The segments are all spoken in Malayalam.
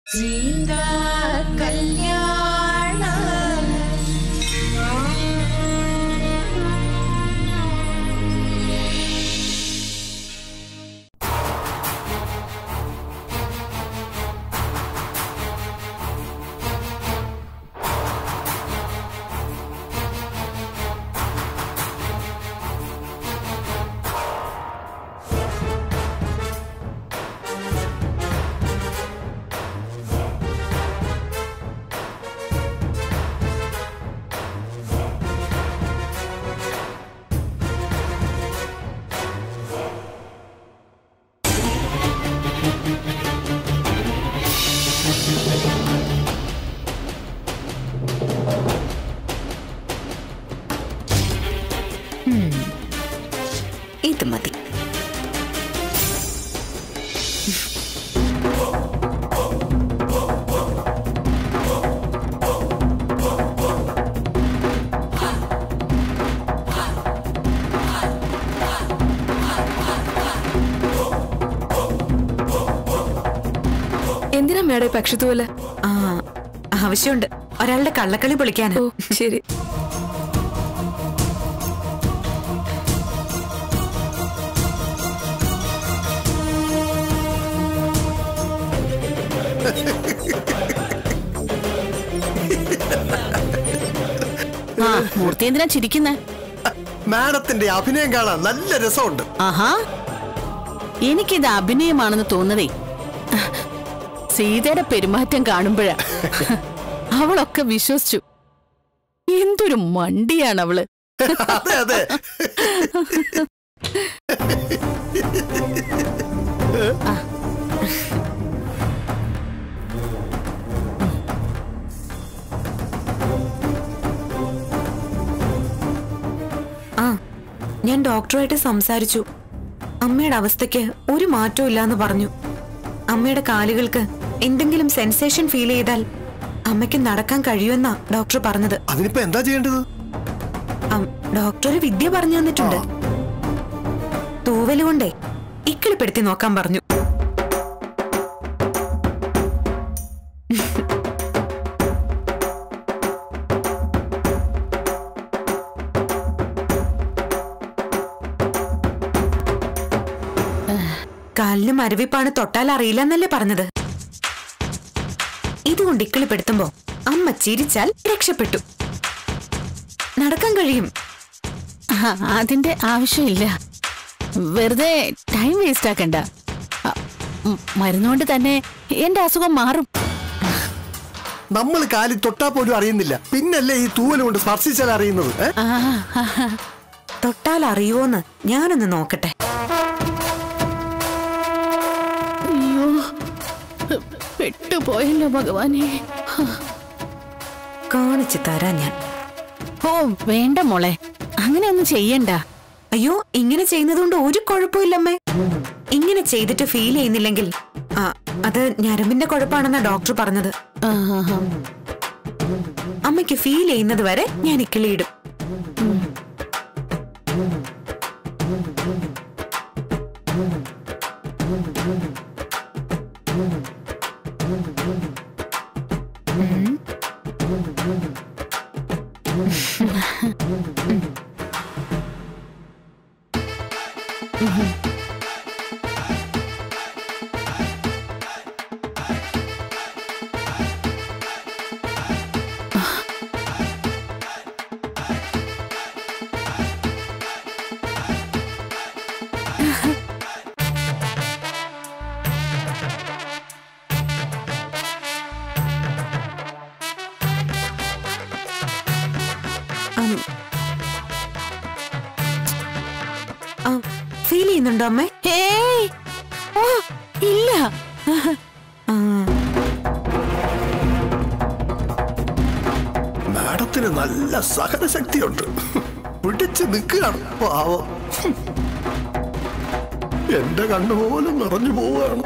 സീതാ കല്യാണ ഇത് മതി എന്തിനാ മേഡം പക്ഷിത്തൂല് ആ ആവശ്യമുണ്ട് ഒരാളുടെ കള്ളക്കളി പൊളിക്കാന് ഓ ശരി ആ മൂർത്തി എന്തിനാ ചിരിക്കുന്നേ മാഡത്തിന്റെ അഭിനയം കാണാൻ നല്ല രസമുണ്ട് ആഹാ എനിക്കിത് അഭിനയമാണെന്ന് തോന്നതേ സീതയുടെ പെരുമാറ്റം കാണുമ്പോഴാ അവളൊക്കെ വിശ്വസിച്ചു എന്തൊരു മണ്ടിയാണ് അവള് അതെ അതെ ആ ഞാൻ ഡോക്ടറുമായിട്ട് സംസാരിച്ചു അമ്മയുടെ അവസ്ഥയ്ക്ക് ഒരു മാറ്റവും ഇല്ലാന്ന് പറഞ്ഞു അമ്മയുടെ കാലുകൾക്ക് എന്തെങ്കിലും സെൻസേഷൻ ഫീൽ ചെയ്താൽ അമ്മയ്ക്ക് നടക്കാൻ കഴിയുമെന്നാ ഡോക്ടർ പറഞ്ഞത് അതിനിപ്പോ എന്താ ചെയ്യേണ്ടത് അം- ഡോക്ടർ ഒരു വിദ്യ പറഞ്ഞു തന്നിട്ടുണ്ട് തൂവലുകൊണ്ടേ ഇക്കിളിപ്പെടുത്തി നോക്കാൻ പറഞ്ഞു കാലിന് മരവിപ്പാണ് തൊട്ടാൽ അറിയില്ലെന്നല്ലേ പറഞ്ഞത് ഇതുകൊണ്ട് ഇക്കിളിപ്പെടുത്തുമ്പോ അമ്മ ചിരിച്ചാൽ രക്ഷപ്പെട്ടു നടക്കാൻ കഴിയും ആ, അതിന്റെ ആവശ്യമില്ല വെറുതെ ടൈം വേസ്റ്റ് ആക്കണ്ട ആ, ഉം, മരുന്നുകൊണ്ട് തന്നെ എന്റെ അസുഖം മാറും നമ്മൾ കാലിൽ തൊട്ടാ പോലും അറിയുന്നില്ല പിന്നല്ലേ ഈ തൂവൽ കൊണ്ട് സ്പർശിച്ചാൽ അറിയുന്നത് ഏ? ആ, ആ, ആ. തൊട്ടാൽ അറിയുമോന്ന് ഞാനൊന്ന് നോക്കട്ടെ അയ്യോ പെട്ടുപോയല്ലോ ഭഗവാനെ കാണിച്ചു തരാം ഞാൻ ഓ വേണ്ട മോളെ അങ്ങനെയൊന്നും ചെയ്യണ്ട അയ്യോ ഇങ്ങനെ ചെയ്യുന്നതുകൊണ്ട് ഒരു കുഴപ്പമില്ലമ്മേ ഇങ്ങനെ ചെയ്തിട്ട് ഫീൽ ചെയ്യുന്നില്ലെങ്കിൽ ആ അത് ഞരമ്പിന്റെ കുഴപ്പമാണെന്നാ ഡോക്ടർ പറഞ്ഞത് ആ, ആ, ആ. അമ്മയ്ക്ക് ഫീൽ ചെയ്യുന്നത് വരെ ഞാൻ ഇക്കിളിയിടും ഫീൽ ചെയ്യുന്നുണ്ടോ അമ്മേ ഏയ് ഓ ഇല്ല ആ, മാഡത്തിന് നല്ല സഹനശക്തിയുണ്ട് പിടിച്ച് നിൽക്കുകയാണ് പാവം എന്റെ കണ്ണുപോലും നിറഞ്ഞു പോവുകയാണ്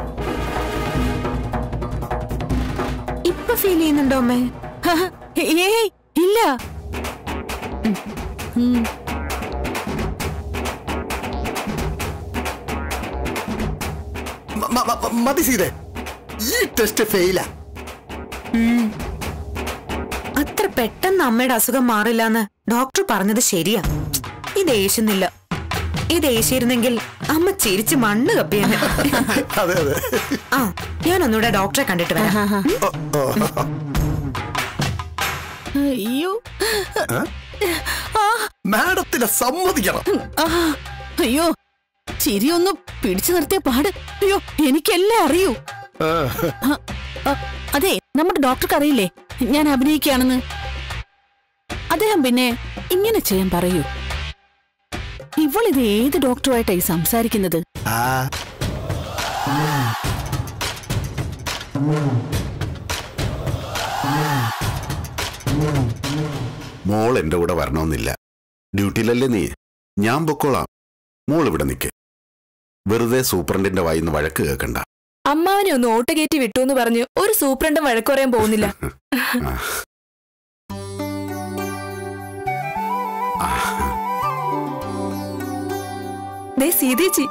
ഇപ്പൊ ഫീൽ ചെയ്യുന്നുണ്ടോ അമ്മേ ഹ, ഏയ് ഇല്ല ഉം. മ- മ- മ- മതി സീതേ ഈ ടെസ്റ്റ് ഫെയിലാ ഉം. അത്ര പെട്ടെന്ന് അമ്മയുടെ അസുഖം മാറില്ല എന്ന് ഡോക്ടർ പറഞ്ഞത് ശരിയാ ഇത് ഏശുന്നില്ല ഇത് ഏശിയിരുന്നെങ്കിൽ അമ്മ ചിരിച്ച് മണ്ണ് കപ്പിയെന്നെ അതെ അതെ ആ ഞാൻ ഒന്നുകൂടെ ഡോക്ടറെ കണ്ടിട്ട് വരാം ഓ, ഓ. അയ്യോ മാഡത്തിനെ സമ്മതിക്കണം ആ, അയ്യോ ചിരി ഒന്ന് പിടിച്ചു നിർത്തിയ പാട് അയ്യോ എനിക്കെല്ലാം അറിയൂ ആ, ആ, ആ, അതെ നമ്മുടെ ഡോക്ടർക്ക് അറിയില്ലേ ഞാൻ അഭിനയിക്കുകയാണെന്ന് അദ്ദേഹം പിന്നെ ഇങ്ങനെ ചെയ്യാൻ പറയൂ ഇവളിത് ഏത് ഡോക്ടറുമായിട്ടായി സംസാരിക്കുന്നത് ആ മോൾ എന്റെ കൂടെ വരണമെന്നില്ല ഡ്യൂട്ടിയിലല്ലേ നീ ഞാൻ പൊക്കോളാം മോൾ ഇവിടെ നിൽക്ക് വെറുതെ സൂപ്രണ്ടിന്റെ വായിന്ന് വഴക്ക് കേൾക്കണ്ട അമ്മാവനെ ഒന്ന് ഓട്ട കയറ്റി വിട്ടു എന്ന് പറഞ്ഞു ഒരു സൂപ്രണ്ടും വഴക്ക് പറയാൻ പോകുന്നില്ല ആ. ആ, ദേ സീതേച്ചി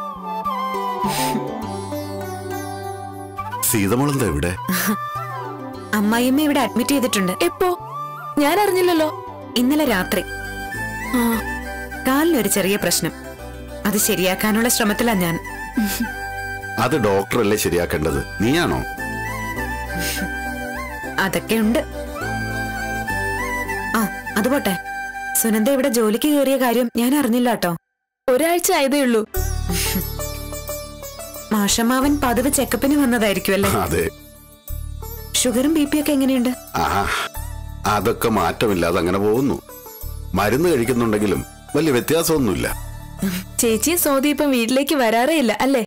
സീതമോളെന്താ ഇവിടെ അമ്മായിയമ്മ ഇവിടെ അഡ്മിറ്റ് ചെയ്തിട്ടുണ്ട് എപ്പോ ഞാൻ അറിഞ്ഞില്ലല്ലോ ഇന്നലെ രാത്രി ആ, കാലിനൊരു ചെറിയ പ്രശ്നം അത് ശരിയാക്കാനുള്ള ശ്രമത്തിലാ ഞാൻ അത് ഡോക്ടറല്ലേ ശരിയാക്കേണ്ടത് നീയാണോ അതൊക്കെ ഉണ്ട് ആ അത് പോട്ടെ സുനന്ദ ഇവിടെ ജോലിക്ക് കയറിയ കാര്യം ഞാൻ അറിഞ്ഞില്ല കേട്ടോ ഒരാഴ്ച ആയതേ ഉള്ളൂ മാഷമാവൻ പതിവ് ചെക്കപ്പിന് വന്നതായിരിക്കും അല്ലേ അതെ ഷുഗറും ബി പി ഒക്കെ എങ്ങനെയുണ്ട് ആ അതൊക്കെ മാറ്റമില്ലാതെ അങ്ങനെ പോകുന്നു മരുന്ന് കഴിക്കുന്നുണ്ടെങ്കിലും വലിയ വ്യത്യാസമൊന്നുമില്ല ചേച്ചിയും സോതി ഇപ്പം വീട്ടിലേക്ക് വരാറേ ഇല്ല അല്ലേ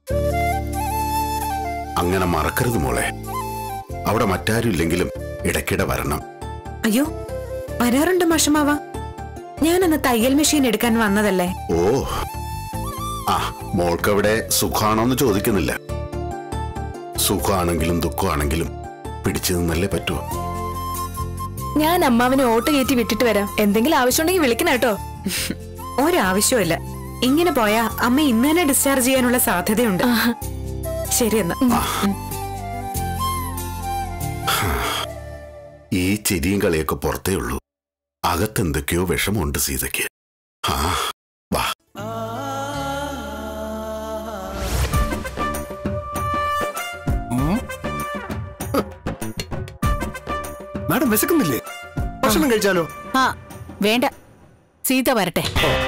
അങ്ങനെ മറക്കരുത് മോളെ അവിടെ മറ്റാരും ഇല്ലെങ്കിലും ഇടയ്ക്കിടെ വരണം അയ്യോ വരാറുണ്ട് മാഷമാവ ഞാനന്ന് തയ്യൽ മെഷീൻ എടുക്കാൻ വന്നതല്ലേ ഓ ആ മോൾക്കവിടെ സുഖാണോന്ന് ചോദിക്കുന്നില്ല സുഖമാണെങ്കിലും ദുഃഖമാണെങ്കിലും പിടിച്ചു നിന്നല്ലേ പറ്റൂ ഞാൻ അമ്മാവനെ ഓട്ട കയറ്റി വിട്ടിട്ട് വരാം എന്തെങ്കിലും ആവശ്യമുണ്ടെങ്കിൽ വിളിക്കണം കേട്ടോ ഒരാവശ്യമില്ല ഇങ്ങനെ പോയാ അമ്മ ഇന്ന് തന്നെ ഡിസ്ചാർജ് ചെയ്യാനുള്ള സാധ്യതയുണ്ട് ശരി എന്നാ ഈ ചിരിയും കളിയൊക്കെ പുറത്തേ ഉള്ളൂ അകത്തെന്തൊക്കെയോ വിഷമമുണ്ട് സീതയ്ക്ക് ആ വാ മാഡം വിശക്കുന്നില്ലേ ഭക്ഷണം കഴിച്ചാലോ ആ വേണ്ട സീത വരട്ടെ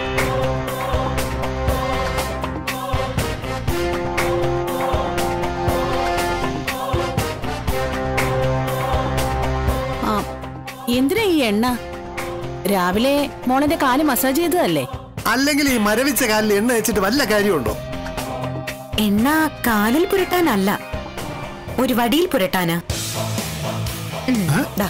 ആ എന്തിനാ ഈ എണ്ണ രാവിലെ മോളന്റെ കാല് മസാജ് ചെയ്തതല്ലേ അല്ലെങ്കിൽ ഈ മരവിച്ച കാലിൽ എണ്ണ വെച്ചിട്ട് വല്ല കാര്യമുണ്ടോ എണ്ണ കാലിൽ പുരട്ടാനല്ല ഒരു വടിയിൽ പുരട്ടാനാ ഉം, ദാ.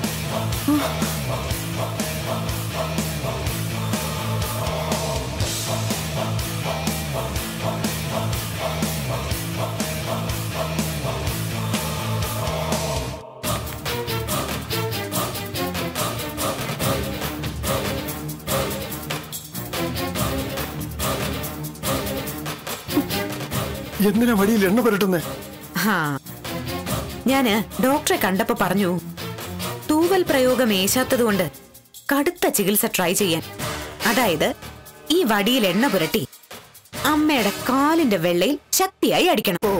എന്തിനാ വടിയിൽ എണ്ണ പുരട്ടുന്നേ ഹാ ഞാന് ഡോക്ടറെ കണ്ടപ്പോ പറഞ്ഞു തൂവൽ പ്രയോഗം ഏശാത്തതുകൊണ്ട് കടുത്ത ചികിത്സ ട്രൈ ചെയ്യാൻ അതായത് ഈ വടിയിൽ എണ്ണ പുരട്ടി അമ്മയുടെ കാലിന്റെ വെള്ളയിൽ ശക്തിയായി അടിക്കണം ഓ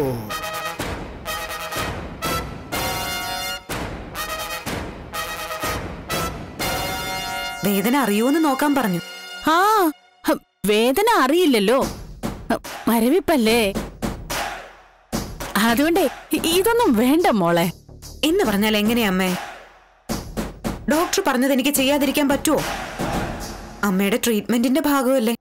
വേദന അറിയൂന്ന് നോക്കാൻ പറഞ്ഞു ആ ഹ, വേദന അറിയില്ലല്ലോ ഹ, മരവിപ്പല്ലേ അതുകൊണ്ടേ ഇ- ഇതൊന്നും വേണ്ട മോളെ എന്ന് പറഞ്ഞാൽ എങ്ങനെയാ അമ്മേ ഡോക്ടർ പറഞ്ഞത് എനിക്ക് ചെയ്യാതിരിക്കാൻ പറ്റുമോ അമ്മയുടെ ട്രീറ്റ്മെന്റിന്റെ ഭാഗമല്ലേ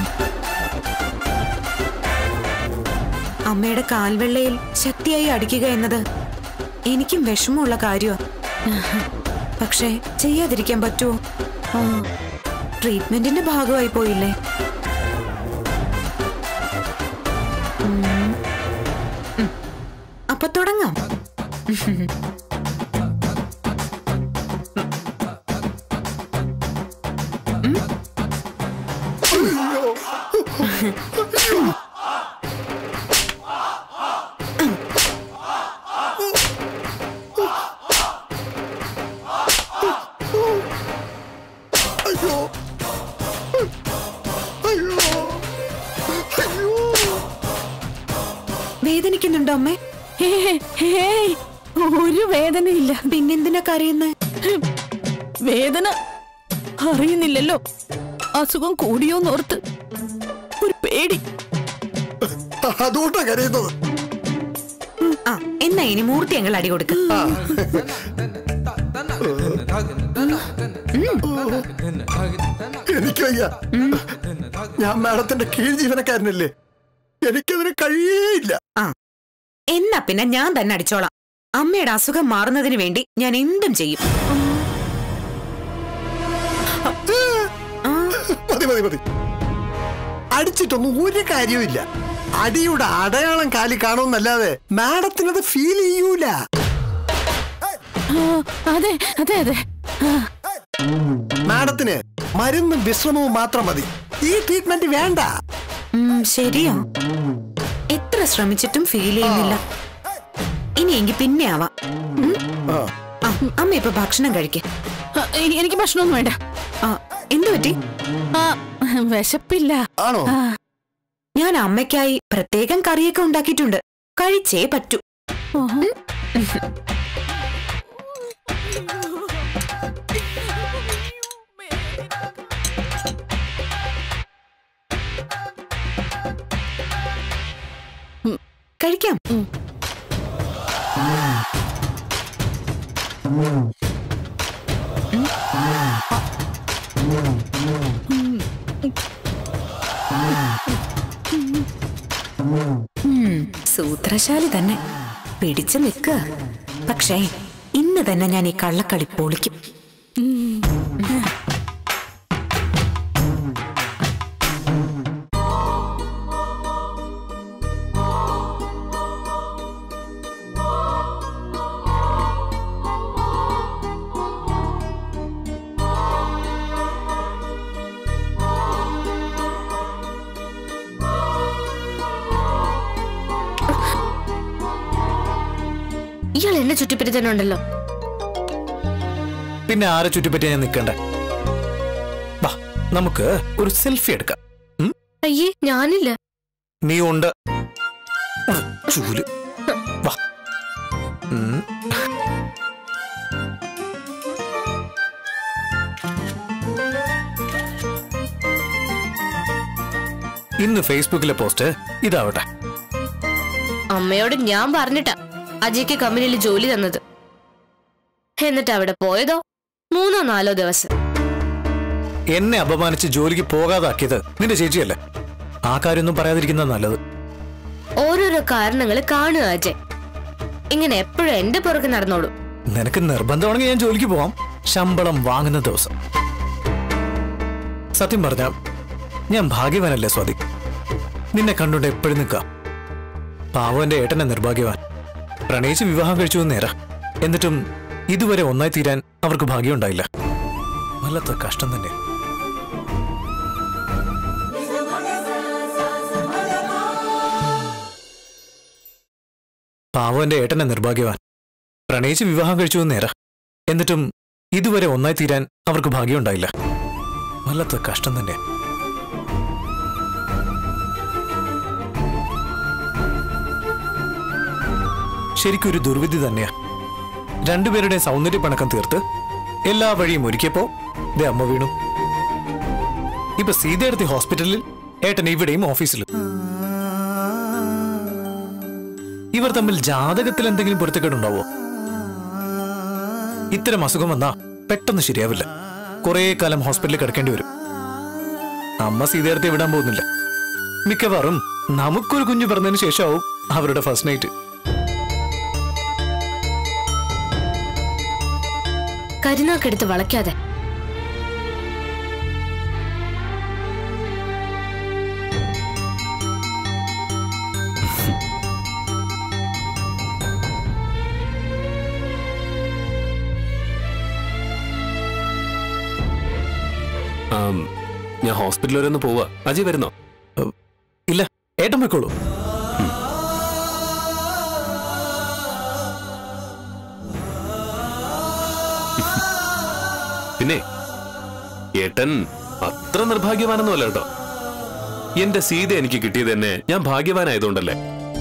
അമ്മയുടെ കാൽവെള്ളയിൽ ശക്തിയായി അടിക്കുക എന്നത് എനിക്കും വിഷമമുള്ള കാര്യമാണ് പക്ഷേ ചെയ്യാതിരിക്കാൻ പറ്റുമോ ട്രീറ്റ്മെന്റിന്റെ ഭാഗമായി പോയില്ലേ ഉം. ഉം. അപ്പൊ തുടങ്ങാം അയ്യോ അയ്യോ അയ്യോ വേദനിക്കുന്നുണ്ടോ അമ്മേ ഹേ- ഹേയ് ഒരു വേദനയില്ല പിന്നെന്തിനാ കരയുന്നേ വേദന അറിയുന്നില്ലല്ലോ അസുഖം കൂടിയോന്നോർത്ത് ഒരു പേടി അതുകൊണ്ടാ കരയുന്നത് ആ എന്നാ ഇനി മൂർത്തി ഞങ്ങൾ അടി കൊടുക്ക എനിക്ക് വയ്യ ഞാൻ മാഡത്തിന്റെ കീഴ് ജീവനക്കാരനല്ലേ എനിക്കതിന് കഴിയേയില്ല ആ എന്നാ പിന്നെ ഞാൻ തന്നെ അടിച്ചോളാം അമ്മയുടെ അസുഖം മാറുന്നതിന് വേണ്ടി ഞാൻ എന്തും ചെയ്യും ആ, മതി മതി മതി അടിച്ചിട്ടൊന്നും ഒരു കാര്യവുമില്ല അടിയുടെ അടയാളം കാലി കാണുമെന്നല്ലാതെ മാഡത്തിനത് ഫീൽ ചെയ്യൂല ആ, അതെ അതെ അതെ ആ, മാഡത്തിന് മരുന്നും വിശ്രമവും മാത്രം മതി ഈ ട്രീറ്റ്മെന്റ് വേണ്ട ഉം, ശരിയാ എത്ര ശ്രമിച്ചിട്ടും ഫീൽ ചെയ്യുന്നില്ല ഇനിയെങ്കിൽ പിന്നെ ആവാം ഉം? ആ, ആ, അമ്മ ഇപ്പൊ ഭക്ഷണം കഴിക്ക ആ, എ- എനിക്ക് ഭക്ഷണമൊന്നും വേണ്ട ആ എന്തു പറ്റി ആ വിശപ്പില്ല ആണോ ആ, ഞാൻ അമ്മയ്ക്കായി പ്രത്യേകം കറിയൊക്കെ ഉണ്ടാക്കിയിട്ടുണ്ട് കഴിച്ചേ പറ്റൂ ഓഹോ. കഴിക്കാം ഉം, സൂത്രശാലി തന്നെ പിടിച്ചു നിൽക്കുക പക്ഷേ ഇന്ന് തന്നെ ഞാൻ ഈ കള്ളക്കളി പൊളിക്കും ഇയാൾ എന്നെ ചുറ്റിപ്പറ്റി തന്നെ ഉണ്ടല്ലോ പിന്നെ ആരെ ചുറ്റിപ്പറ്റിയാ ഞാൻ നിൽക്കണ്ടേ വാ നമുക്ക് ഒരു സെൽഫി എടുക്കാം ഉം? അയ്യേ ഞാനില്ല നീ ഉണ്ട് ഉം, ചൂല് വാ ഉം. ഇന്ന് ഫേസ്ബുക്കിലെ പോസ്റ്റ് ഇതാവട്ടെ അമ്മയോട് ഞാൻ പറഞ്ഞിട്ടാ അജയ്ക്ക് കമ്പനിയിൽ ജോലി തന്നത് എന്നിട്ട് അവിടെ പോയതോ മൂന്നോ നാലോ ദിവസം എന്നെ അപമാനിച്ച് ജോലിക്ക് പോകാതാക്കിയത് നിന്റെ ചേച്ചിയല്ലേ ആ കാര്യമൊന്നും പറയാതിരിക്കുന്നത് നല്ലത് ഓരോരോ കാരണങ്ങൾ കാണുക അജയ് ഇങ്ങനെ എപ്പോഴും എന്റെ പുറകെ നടന്നോളൂ നിനക്ക് നിർബന്ധമാണെങ്കിൽ ഞാൻ ജോലിക്ക് പോവാം ശമ്പളം വാങ്ങുന്ന ദിവസം സത്യം പറഞ്ഞ ഞാൻ ഭാഗ്യവാനല്ലേ സ്വാതി നിന്നെ കണ്ടുകൊണ്ട് എപ്പോഴും നിൽക്കാം പാവന്റെ ഏട്ടനെ നിർഭാഗ്യവാൻ പ്രണയിച്ച് വിവാഹം കഴിച്ചു എന്ന് നേരാ എന്നിട്ടും ഇതുവരെ ഒന്നായി തീരാൻ അവർക്ക് ഭാഗ്യമുണ്ടായില്ല വല്ലാത്ത കഷ്ടം തന്നെ പാവന്റെ ഏട്ടനെ നിർഭാഗ്യവാൻ പ്രണയിച്ച് വിവാഹം കഴിച്ചു എന്ന് നേരാ എന്നിട്ടും ഇതുവരെ ഒന്നായി തീരാൻ അവർക്ക് ഭാഗ്യമുണ്ടായില്ല വല്ലാത്ത കഷ്ടം തന്നെ ശരിക്കും ഒരു ദുർവിധി തന്നെയാ രണ്ടുപേരുടെ സൗന്ദര്യ പണക്കം തീർത്ത് എല്ലാ വഴിയും ഒരുക്കിയപ്പോ ദേ അമ്മ വീണു ഇപ്പൊ സീതയെടുത്തി ഹോസ്പിറ്റലിൽ ഏട്ടൻ ഇവിടെയും ഓഫീസിലും ഇവർ തമ്മിൽ ജാതകത്തിൽ എന്തെങ്കിലും പൊരുത്തക്കേടുണ്ടാവോ ഇത്തരം അസുഖം വന്നാ പെട്ടെന്ന് ശരിയാവില്ല കുറേ കാലം ഹോസ്പിറ്റലിൽ കിടക്കേണ്ടി വരും അമ്മ സീതയെടുത്ത് വിടാൻ പോകുന്നില്ല മിക്കവാറും നമുക്കൊരു കുഞ്ഞു പറഞ്ഞതിന് ശേഷമാവും അവരുടെ ഫസ്റ്റ് നൈറ്റ് കരുനാക്കെടുത്ത് വളയ്ക്കാതെ ആം, ഞാൻ ഹോസ്പിറ്റൽ വരെ ഒന്ന് പോവാ അജയ് വരുന്നോ ഇല്ല ഏട്ടൻ പോയിക്കോളൂ പിന്നെ ഏട്ടൻ അത്ര നിർഭാഗ്യവാനൊന്നുമല്ല കേട്ടോ എന്റെ സീത എനിക്ക് കിട്ടിയത് തന്നെ ഞാൻ ഭാഗ്യവാനായതുകൊണ്ടല്ലേ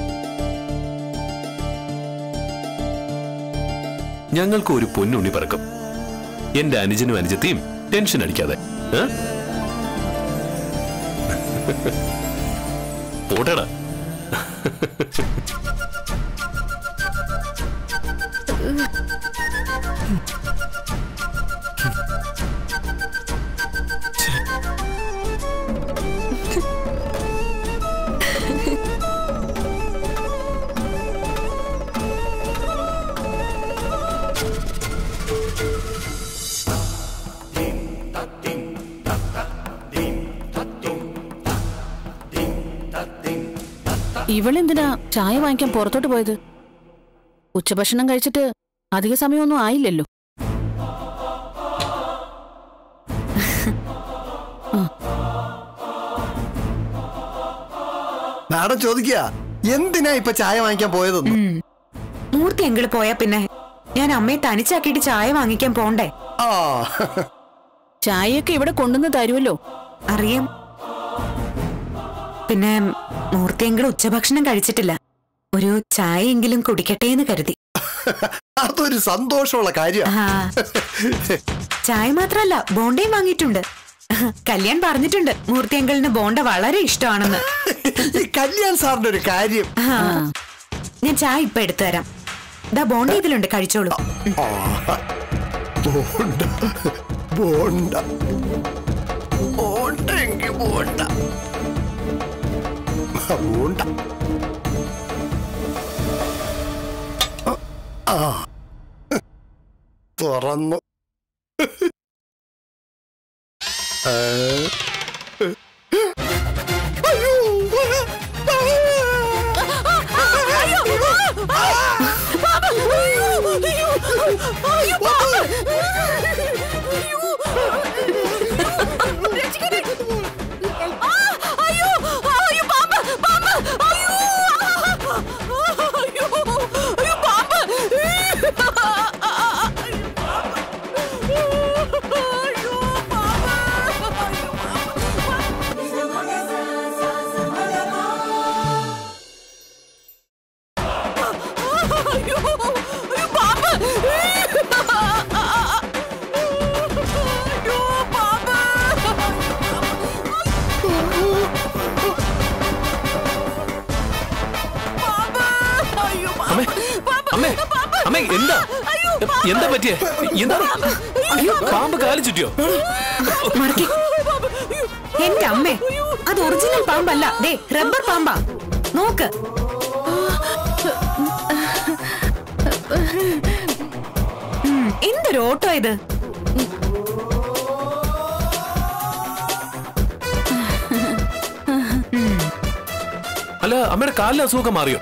ഞങ്ങൾക്ക് ഒരു പൊന്നുണ്ണി പറക്കും എന്റെ അനുജനും അനുജത്തെയും ടെൻഷൻ അടിക്കാതെ ഏ? പോട്ടെടാ ഇവളെന്തിനാ ചായ വാങ്ങിക്കാൻ പുറത്തോട്ട് പോയത് ഉച്ചഭക്ഷണം കഴിച്ചിട്ട് അധിക സമയമൊന്നും ആയില്ലല്ലോ മാഡം ചോദിക്കുക എന്തിനാ ഇപ്പൊ ചായ വാങ്ങിക്കാൻ പോയതെന്ന് മൂർത്തി എങ്കിൾ പോയാ പിന്നെ ഞാൻ അമ്മയെ തനിച്ചാക്കിയിട്ട് ചായ വാങ്ങിക്കാൻ പോണ്ടേ ആ ചായയൊക്കെ ഇവിടെ കൊണ്ടുവന്ന് തരുമല്ലോ അറിയാം പിന്നെ മൂർത്തി എങ്കിൾ ഉച്ചഭക്ഷണം കഴിച്ചിട്ടില്ല ഒരു ചായയെങ്കിലും കുടിക്കട്ടെ എന്ന് കരുതി അതൊരു സന്തോഷമുള്ള കാര്യമാണ് ആ ചായ മാത്രല്ല ബോണ്ടയും വാങ്ങിയിട്ടുണ്ട് കല്യാൺ പറഞ്ഞിട്ടുണ്ട് മൂർത്തി അങ്കിളിന് ബോണ്ട വളരെ ഇഷ്ടമാണെന്ന് ഈ കല്യാൺ സാറിന്റെ ഒരു കാര്യം ആ, ഞാൻ ചായ ഇപ്പൊ എടുത്തു തരാം ദാ ബോണ്ട ഇതിലുണ്ട് കഴിച്ചോളൂ ആ, ബോണ്ട ബോണ്ട ബോണ്ടെങ്കി ബോണ്ട ആ, ബോണ്ട ആ തുറന്നു ഏ? അയ്യോ അമ്മേ അമ്മേ അമ്മേ എന്താ എന്താ പറ്റിയേ എന്താ അയ്യോ പാമ്പ് കാലി ചുറ്റിയോ മടക്കി എന്റെ അമ്മേ അത് ഒറിജിനൽ പാമ്പല്ല ദേ റബ്ബർ പാമ്പാ നോക്ക് ഉം, എന്തൊരു ഓട്ടോ ഇത് അല്ല അമ്മയുടെ കാലിലെ അസുഖമൊക്കെ മാറിയോ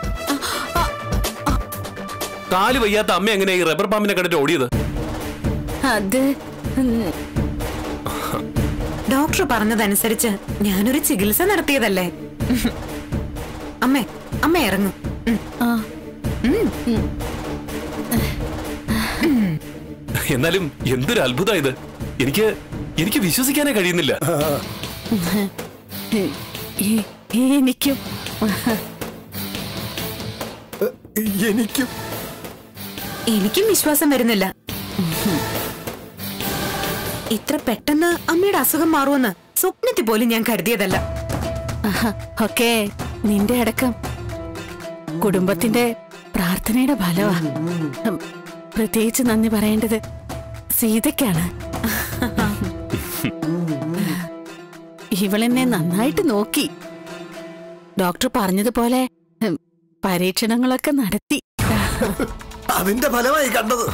കാല് വയ്യാത്ത അമ്മ എങ്ങനെയാ ഈ റബ്ബർ പാമ്പിനെ കണ്ടിട്ട് ഓടിയത് അത് ഉം, ഡോക്ടർ പറഞ്ഞതനുസരിച്ച് ഞാനൊരു ചികിത്സ നടത്തിയതല്ലേ അമ്മേ അമ്മ ഇറങ്ങും ആ, എന്നാലും എന്തൊരു അത്ഭുതം ഇത് എനിക്ക് എനിക്ക് വിശ്വസിക്കാനേ കഴിയുന്നില്ല ഈ- എനിക്കും എനിക്കും എനിക്കും വിശ്വാസം വരുന്നില്ല ഇത്ര പെട്ടെന്ന് അമ്മയുടെ അസുഖം മാറുമെന്ന് സ്വപ്നത്തിൽ പോലും ഞാൻ കരുതിയതല്ല ആഹാ, ഒക്കെ നിന്റെ അടക്കം കുടുംബത്തിന്റെ പ്രാർത്ഥനയുടെ ഫലമാ ഉം, പ്രത്യേകിച്ച് നന്ദി പറയേണ്ടത് സീതയ്ക്കാണ് ഇവളെന്നെ നന്നായിട്ട് നോക്കി ഡോക്ടർ പറഞ്ഞതുപോലെ ഉം, പരീക്ഷണങ്ങളൊക്കെ നടത്തി അതിന്റെ ഫലമായി കണ്ടത്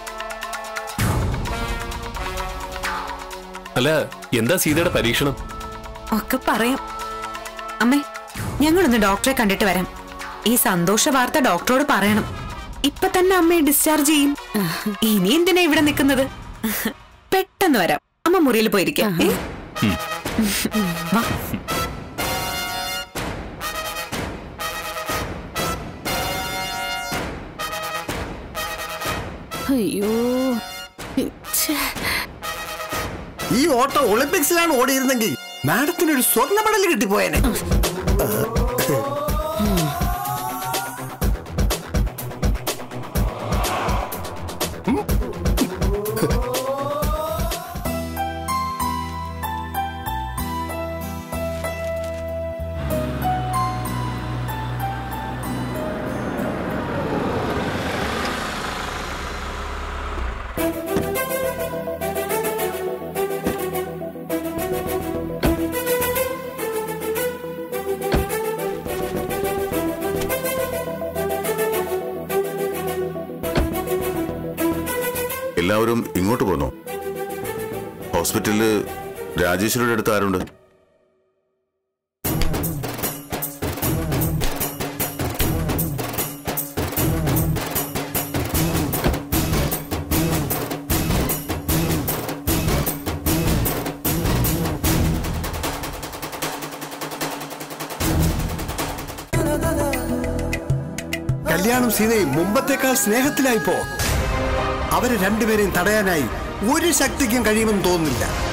അല്ല എന്താ സീതയുടെ പരീക്ഷണം ഒക്കെ പറയാം അമ്മേ ഞങ്ങളൊന്ന് ഡോക്ടറെ കണ്ടിട്ട് വരാം ഈ സന്തോഷ വാർത്ത ഡോക്ടറോട് പറയണം ഇപ്പൊ തന്നെ അമ്മയെ ഡിസ്ചാർജ് ചെയ്യും ഇനി എന്തിനാ ഇവിടെ നിൽക്കുന്നത് പെട്ടെന്ന് വരാം അമ്മ മുറിയിൽ പോയിരിക്കാം ഏ? വാ അയ്യോ ഛേ. ഈ ഓട്ടം ഒളിമ്പിക്സിലാണ് ഓടിയിരുന്നെങ്കിൽ മാഡത്തിന് ഒരു സ്വർണ്ണ മെഡൽ കിട്ടിപ്പോയേനെ എല്ലാവരും ഇങ്ങോട്ട് പോന്നോ ഹോസ്പിറ്റലില് രാജേശ്വരിയുടെ അടുത്ത് ആരുണ്ട് കല്യാണം സീതയും മുമ്പത്തേക്കാൾ സ്നേഹത്തിലായിപ്പോ അവരെ രണ്ടുപേരെയും തടയാനായി ഒരു ശക്തിക്കും കഴിയുമെന്ന് തോന്നുന്നില്ല